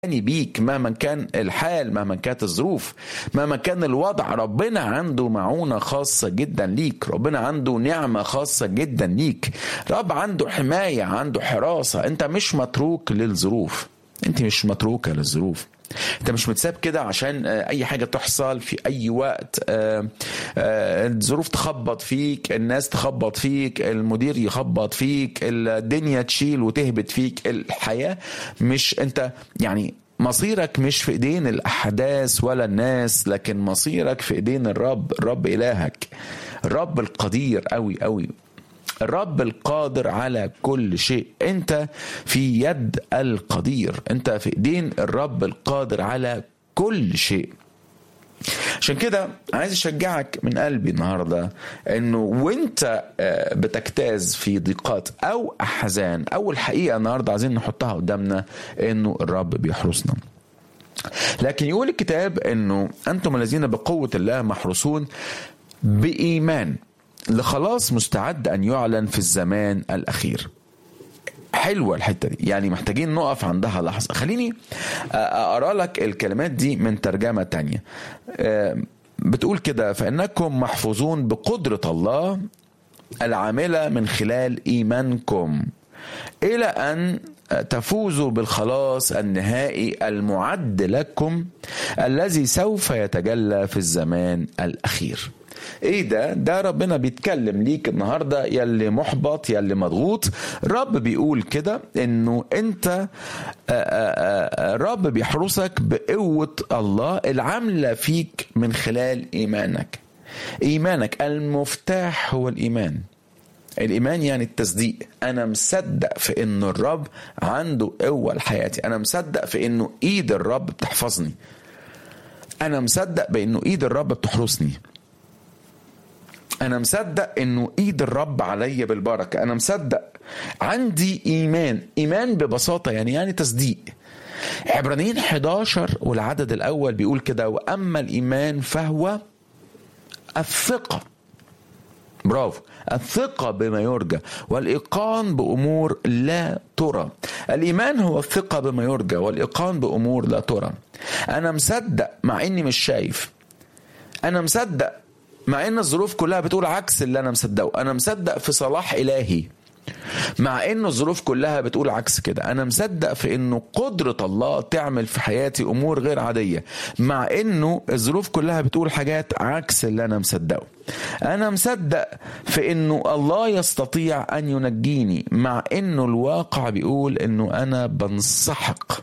بيك مهما كان الحال مهما كانت الظروف مهما كان الوضع ربنا عنده معونة خاصة جدا ليك ربنا عنده نعمة خاصة جدا ليك رب عنده حماية عنده حراسة انت مش متروك للظروف انت مش متروكة للظروف انت مش متساب كده عشان اي حاجه تحصل في اي وقت الظروف تخبط فيك الناس تخبط فيك المدير يخبط فيك الدنيا تشيل وتهبط فيك الحياه مش انت يعني مصيرك مش في ايدين الاحداث ولا الناس لكن مصيرك في ايدين الرب الرب الهك الرب القدير قوي قوي الرب القادر على كل شيء انت في يد القدير انت في ايدين الرب القادر على كل شيء عشان كده عايز اشجعك من قلبي النهارده انه وانت بتجتاز في ضيقات او احزان او الحقيقه النهارده عايزين نحطها قدامنا انه الرب بيحرسنا لكن يقول الكتاب انه انتم الذين بقوه الله محروسون بايمان لخلاص مستعد ان يعلن في الزمان الاخير حلوه الحته دي يعني محتاجين نقف عندها لحظه خليني اقرا لك الكلمات دي من ترجمه تانية بتقول كده فانكم محفوظون بقدره الله العامله من خلال ايمانكم الى ان تفوزوا بالخلاص النهائي المعد لكم الذي سوف يتجلى في الزمان الاخير ايه ده ده ربنا بيتكلم ليك النهارده يلي محبط يلي مضغوط رب بيقول كده انه انت رب بيحرسك بقوه الله العامله فيك من خلال ايمانك ايمانك المفتاح هو الايمان الايمان يعني التصديق انا مصدق في انه الرب عنده قوه لحياتي انا مصدق في انه ايد الرب بتحفظني انا مصدق بانه ايد الرب بتحرسني انا مصدق انه ايد الرب عليا بالبركه انا مصدق عندي ايمان ايمان ببساطه يعني يعني تصديق عبرانيين 11 والعدد الاول بيقول كده واما الايمان فهو الثقه برافو الثقة بما يرجى والإيقان بأمور لا ترى الإيمان هو الثقة بما يرجى والإيقان بأمور لا ترى أنا مصدق مع إني مش شايف أنا مصدق مع ان الظروف كلها بتقول عكس اللي انا مصدقه انا مصدق في صلاح الهي مع انه الظروف كلها بتقول عكس كده انا مصدق في انه قدرة الله تعمل في حياتي امور غير عادية مع انه الظروف كلها بتقول حاجات عكس اللي انا مصدقه انا مصدق في انه الله يستطيع ان ينجيني مع انه الواقع بيقول انه انا بنسحق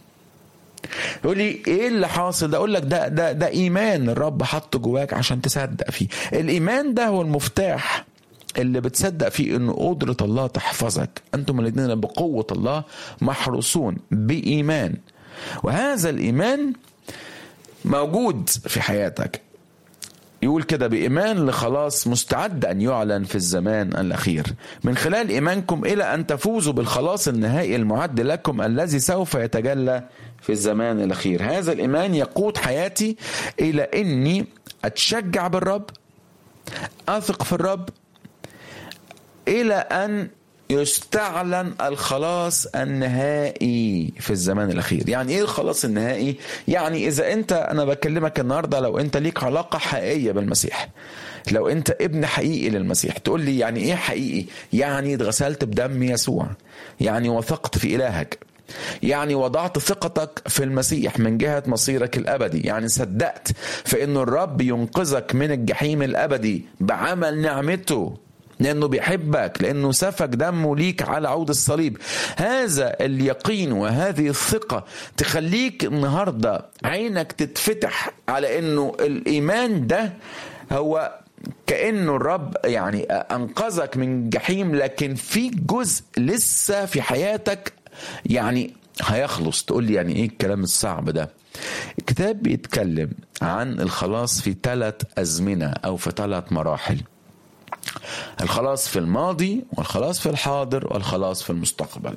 يقول لي ايه اللي حاصل ده اقول لك ده ده ده ايمان الرب حطه جواك عشان تصدق فيه الايمان ده هو المفتاح اللي بتصدق فيه انه قدرة الله تحفظك انتم الذين بقوة الله محروسون بايمان وهذا الايمان موجود في حياتك يقول كده بإيمان لخلاص مستعد أن يعلن في الزمان الأخير من خلال إيمانكم إلى أن تفوزوا بالخلاص النهائي المعد لكم الذي سوف يتجلى في الزمان الأخير هذا الإيمان يقود حياتي إلى أني أتشجع بالرب أثق في الرب إلى أن يستعلن الخلاص النهائي في الزمان الاخير يعني ايه الخلاص النهائي يعني اذا انت انا بكلمك النهارده لو انت ليك علاقه حقيقيه بالمسيح لو انت ابن حقيقي للمسيح تقول لي يعني ايه حقيقي يعني اتغسلت بدم يسوع يعني وثقت في الهك يعني وضعت ثقتك في المسيح من جهة مصيرك الأبدي يعني صدقت في أن الرب ينقذك من الجحيم الأبدي بعمل نعمته لأنه بيحبك لأنه سفك دمه ليك على عود الصليب هذا اليقين وهذه الثقة تخليك النهاردة عينك تتفتح على أنه الإيمان ده هو كأنه الرب يعني أنقذك من جحيم لكن في جزء لسه في حياتك يعني هيخلص تقول لي يعني ايه الكلام الصعب ده الكتاب بيتكلم عن الخلاص في ثلاث أزمنة أو في ثلاث مراحل الخلاص في الماضي والخلاص في الحاضر والخلاص في المستقبل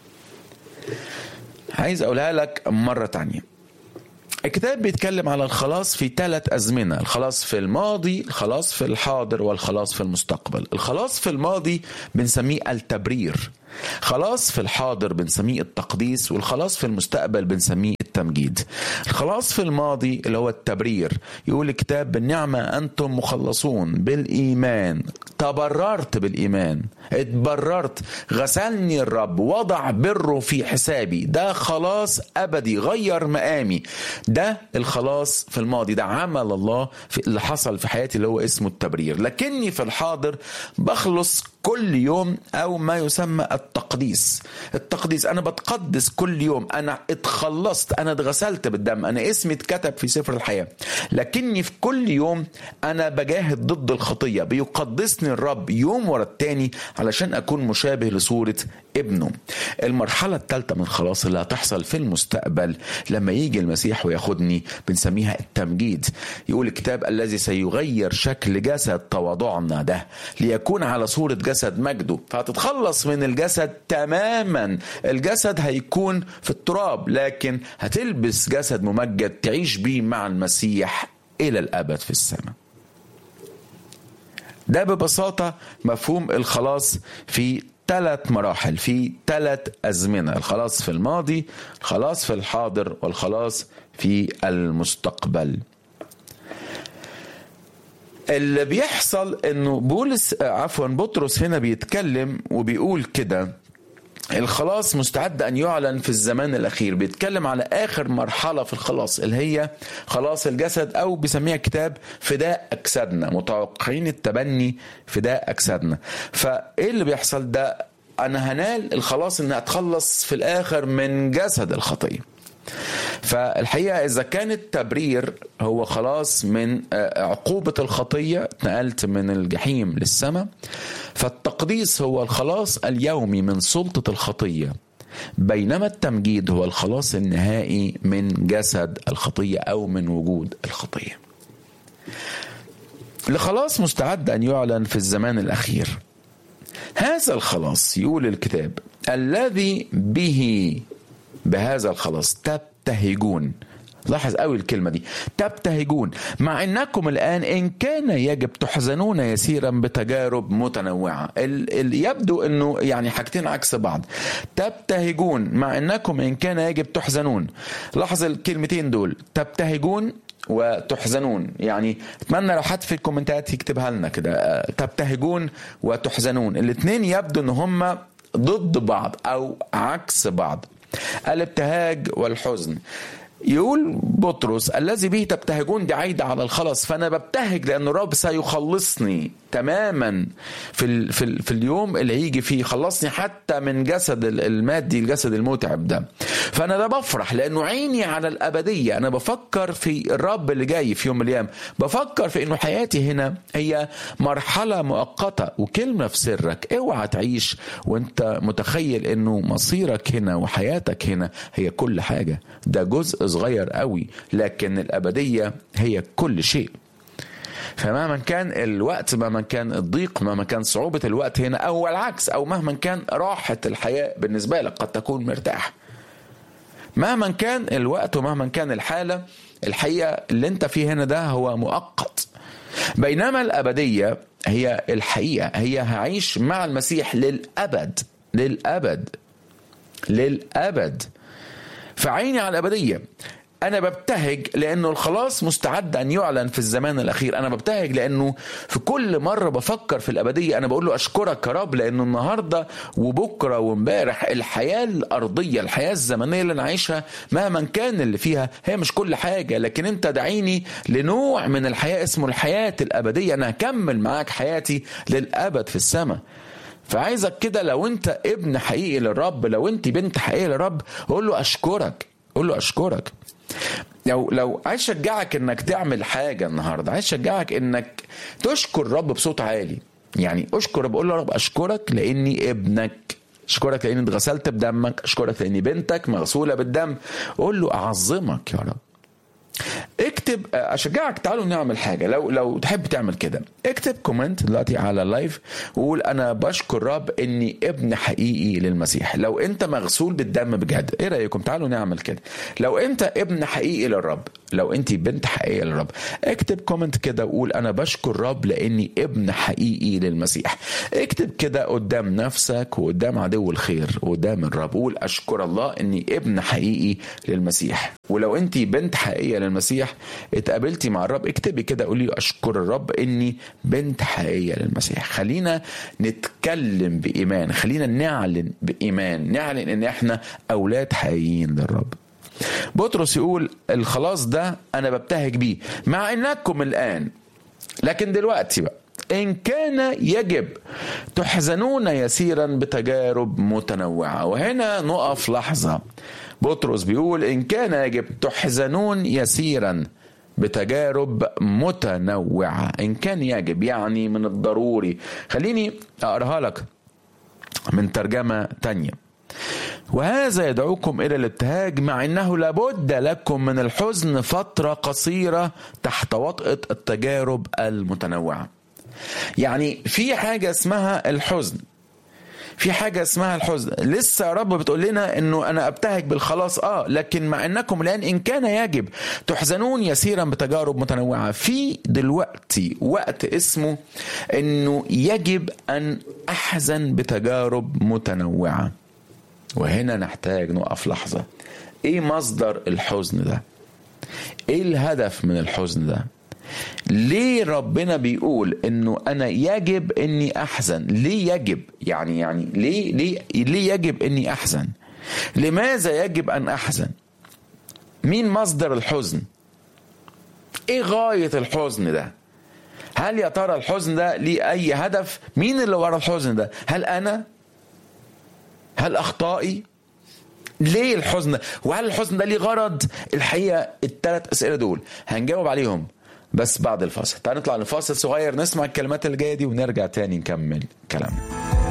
عايز أقولها لك مرة تانية الكتاب بيتكلم على الخلاص في ثلاث أزمنة الخلاص في الماضي الخلاص في الحاضر والخلاص في المستقبل الخلاص في الماضي بنسميه التبرير خلاص في الحاضر بنسميه التقديس والخلاص في المستقبل بنسميه التمجيد الخلاص في الماضي اللي هو التبرير يقول الكتاب بالنعمة أنتم مخلصون بالإيمان تبررت بالإيمان اتبررت غسلني الرب وضع بره في حسابي ده خلاص أبدي غير مقامي ده الخلاص في الماضي ده عمل الله في اللي حصل في حياتي اللي هو اسمه التبرير لكني في الحاضر بخلص كل يوم او ما يسمى التقديس التقديس انا بتقدس كل يوم انا اتخلصت انا اتغسلت بالدم انا اسمي اتكتب في سفر الحياه لكني في كل يوم انا بجاهد ضد الخطيه بيقدسني الرب يوم ورا التاني علشان اكون مشابه لصوره ابنه المرحله الثالثه من الخلاص اللي هتحصل في المستقبل لما يجي المسيح وياخدني بنسميها التمجيد يقول الكتاب الذي سيغير شكل جسد تواضعنا ده ليكون على صوره جسد جسد مجده فهتتخلص من الجسد تماما الجسد هيكون في التراب لكن هتلبس جسد ممجد تعيش بيه مع المسيح الى الابد في السماء ده ببساطه مفهوم الخلاص في ثلاث مراحل في ثلاث أزمنة الخلاص في الماضي الخلاص في الحاضر والخلاص في المستقبل اللي بيحصل انه بولس عفوا بطرس هنا بيتكلم وبيقول كده الخلاص مستعد ان يعلن في الزمان الاخير بيتكلم على اخر مرحله في الخلاص اللي هي خلاص الجسد او بيسميها كتاب فداء اجسادنا متوقعين التبني فداء اجسادنا فايه اللي بيحصل ده انا هنال الخلاص ان اتخلص في الاخر من جسد الخطيه فالحقيقه اذا كان التبرير هو خلاص من عقوبه الخطيه اتنقلت من الجحيم للسماء فالتقديس هو الخلاص اليومي من سلطه الخطيه بينما التمجيد هو الخلاص النهائي من جسد الخطيه او من وجود الخطيه الخلاص مستعد ان يعلن في الزمان الاخير هذا الخلاص يقول الكتاب الذي به بهذا الخلاص تبتهجون لاحظ قوي الكلمة دي تبتهجون مع انكم الان ان كان يجب تحزنون يسيرا بتجارب متنوعة ال ال يبدو انه يعني حاجتين عكس بعض تبتهجون مع انكم ان كان يجب تحزنون لاحظ الكلمتين دول تبتهجون وتحزنون يعني اتمنى لو حد في الكومنتات يكتبها لنا كده تبتهجون وتحزنون الاثنين يبدو ان هم ضد بعض او عكس بعض الابتهاج والحزن يقول بطرس الذي به تبتهجون دي عايدة على الخلاص فأنا ببتهج لأن الرب سيخلصني تماما في, ال في, ال في اليوم اللي هيجي فيه خلصني حتى من جسد المادي الجسد المتعب ده فأنا ده بفرح لأنه عيني على الأبدية أنا بفكر في الرب اللي جاي في يوم من الأيام بفكر في أنه حياتي هنا هي مرحلة مؤقتة وكلمة في سرك اوعى تعيش وانت متخيل أنه مصيرك هنا وحياتك هنا هي كل حاجة ده جزء صغير قوي لكن الأبدية هي كل شيء فمهما كان الوقت مهما كان الضيق مهما كان صعوبة الوقت هنا أو العكس أو مهما كان راحة الحياة بالنسبة لك قد تكون مرتاح مهما كان الوقت ومهما كان الحالة الحقيقة اللي انت فيه هنا ده هو مؤقت بينما الأبدية هي الحقيقة هي هعيش مع المسيح للأبد للأبد للأبد فعيني على الأبدية أنا ببتهج لأنه الخلاص مستعد أن يعلن في الزمان الأخير أنا ببتهج لأنه في كل مرة بفكر في الأبدية أنا بقول له أشكرك يا رب لأنه النهاردة وبكرة وامبارح الحياة الأرضية الحياة الزمنية اللي أنا عايشها مهما كان اللي فيها هي مش كل حاجة لكن أنت دعيني لنوع من الحياة اسمه الحياة الأبدية أنا هكمل معاك حياتي للأبد في السماء فعايزك كده لو انت ابن حقيقي للرب لو انت بنت حقيقيه للرب قول له اشكرك قول له اشكرك لو لو عايز اشجعك انك تعمل حاجه النهارده عايز اشجعك انك تشكر الرب بصوت عالي يعني اشكر بقول له رب اشكرك لاني ابنك اشكرك لاني اتغسلت بدمك اشكرك لاني بنتك مغسوله بالدم قول له اعظمك يا رب اكتب اشجعك تعالوا نعمل حاجه لو لو تحب تعمل كده اكتب كومنت دلوقتي على اللايف وقول انا بشكر رب اني ابن حقيقي للمسيح لو انت مغسول بالدم بجد ايه رايكم تعالوا نعمل كده لو انت ابن حقيقي للرب لو انت بنت حقيقيه للرب اكتب كومنت كده وقول انا بشكر الرب لاني ابن حقيقي للمسيح اكتب كده قدام نفسك وقدام عدو الخير وقدام الرب قول اشكر الله اني ابن حقيقي للمسيح ولو انت بنت حقيقيه للمسيح اتقابلتي مع الرب اكتبي كده قولي اشكر الرب اني بنت حقيقيه للمسيح خلينا نتكلم بايمان خلينا نعلن بايمان نعلن ان احنا اولاد حقيقيين للرب بطرس يقول الخلاص ده انا ببتهج بيه مع انكم الان لكن دلوقتي بقى إن كان يجب تحزنون يسيرا بتجارب متنوعة وهنا نقف لحظة بطرس بيقول إن كان يجب تحزنون يسيرا بتجارب متنوعة إن كان يجب يعني من الضروري خليني أقرأها لك من ترجمة تانية وهذا يدعوكم الى الابتهاج مع انه لابد لكم من الحزن فتره قصيره تحت وطأة التجارب المتنوعه. يعني في حاجه اسمها الحزن. في حاجه اسمها الحزن، لسه يا رب بتقول لنا انه انا ابتهج بالخلاص اه لكن مع انكم الان ان كان يجب تحزنون يسيرا بتجارب متنوعه، في دلوقتي وقت اسمه انه يجب ان احزن بتجارب متنوعه. وهنا نحتاج نقف لحظة ايه مصدر الحزن ده ايه الهدف من الحزن ده ليه ربنا بيقول انه انا يجب اني احزن ليه يجب يعني يعني ليه ليه ليه يجب اني احزن لماذا يجب ان احزن مين مصدر الحزن ايه غاية الحزن ده هل يا ترى الحزن ده ليه اي هدف مين اللي ورا الحزن ده هل انا هل اخطائي ليه الحزن ده وهل الحزن ده ليه غرض الحقيقه الثلاث اسئله دول هنجاوب عليهم بس بعد الفاصل تعال نطلع لفاصل صغير نسمع الكلمات اللي جايه دي ونرجع تاني نكمل كلامنا